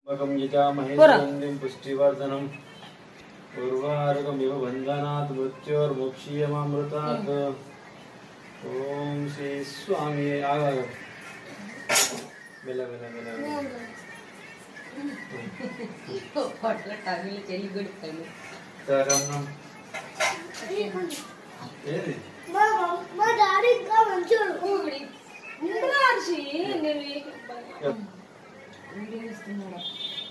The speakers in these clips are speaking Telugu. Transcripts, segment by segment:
त्र्यम्बकं यजामहेन्द्रं पुष्टिवर्धनम् उर्वारुकमिव बन्धनात् मृत्योर्मुक्षीयमामृतात् ॐ श्री स्वामी आग మెల్ల మెల్ల మెల్ల మెల్ల. పొట్ల టవిలు చెల్లి కొడుతాను తరన్నం. ఏది మా డాడీ ఇంకా మంచోడు నేను చెప్. వీడియో ఇస్తున్నాడా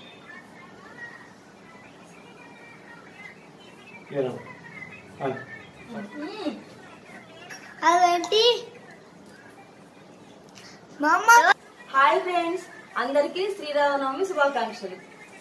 ఏనం. అన్. అదేంటి మా అమ్మ హాయ్ ఫ్రెండ్స్ అందరికీ శ్రీరామనవమి శుభాకాంక్షలు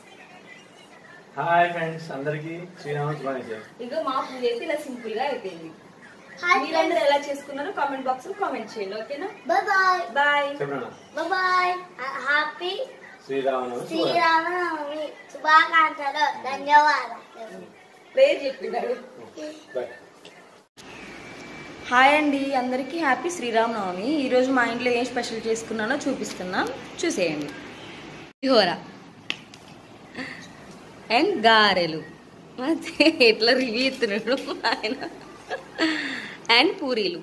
హాయ్ ఫ్రెండ్స్ అందరికీ శ్రీరామ శుభాకాంక్షలు ఇక మా పూజ అయితే ఇలా సింపుల్ గా అయిపోయింది హాయ్ మీరందరూ ఎలా చేసుకున్నారో కామెంట్ బాక్స్ లో కామెంట్ చేయండి ఓకేనా బాయ్ బాయ్ బాయ్ చెప్పనా బాయ్ హ్యాపీ శ్రీరామనవమి శుభాకాంక్షలు. శ్రీరామనవమి శుభాకాంక్షలు ధన్యవాదాలు ప్రేయర్ చెప్పినాడు బాయ్ హాయ్ అండి అందరికీ హ్యాపీ శ్రీరామనవమి ఈరోజు మా ఇంట్లో ఏం స్పెషల్ చేసుకున్నానో చూపిస్తున్నా చూసేయండి పులిహోర అండ్ గారెలు అదే ఎట్లా రివ్యూ ఇస్తున్నాడు ఆయన అండ్ పూరీలు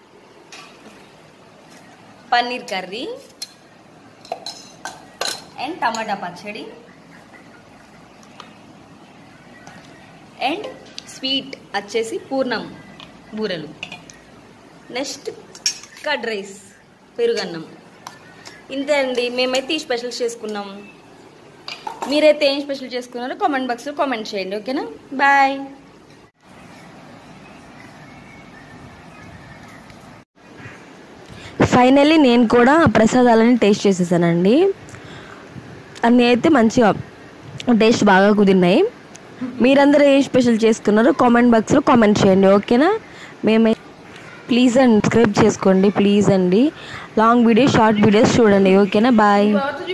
పన్నీర్ కర్రీ అండ్ టమాటా పచ్చడి అండ్ స్వీట్ వచ్చేసి పూర్ణం బూరెలు నెక్స్ట్ కర్డ్ రైస్ పెరుగన్నం ఇంతే అండి మేమైతే ఈ స్పెషల్ చేసుకున్నాం మీరైతే ఏం స్పెషల్ చేసుకున్నారో కామెంట్ బాక్స్లో కామెంట్ చేయండి ఓకేనా బాయ్ ఫైనల్లీ నేను కూడా ఆ ప్రసాదాలని టేస్ట్ చేసేసానండి అన్నీ అయితే మంచిగా టేస్ట్ బాగా కుదిరినాయి మీరందరూ ఏం స్పెషల్ చేసుకున్నారో కామెంట్ బాక్స్లో కామెంట్ చేయండి ఓకేనా మేమే ప్లీజ్ అండి సబ్స్క్రైబ్ చేసుకోండి ప్లీజ్ అండి లాంగ్ వీడియోస్ షార్ట్ వీడియోస్ చూడండి ఓకేనా బాయ్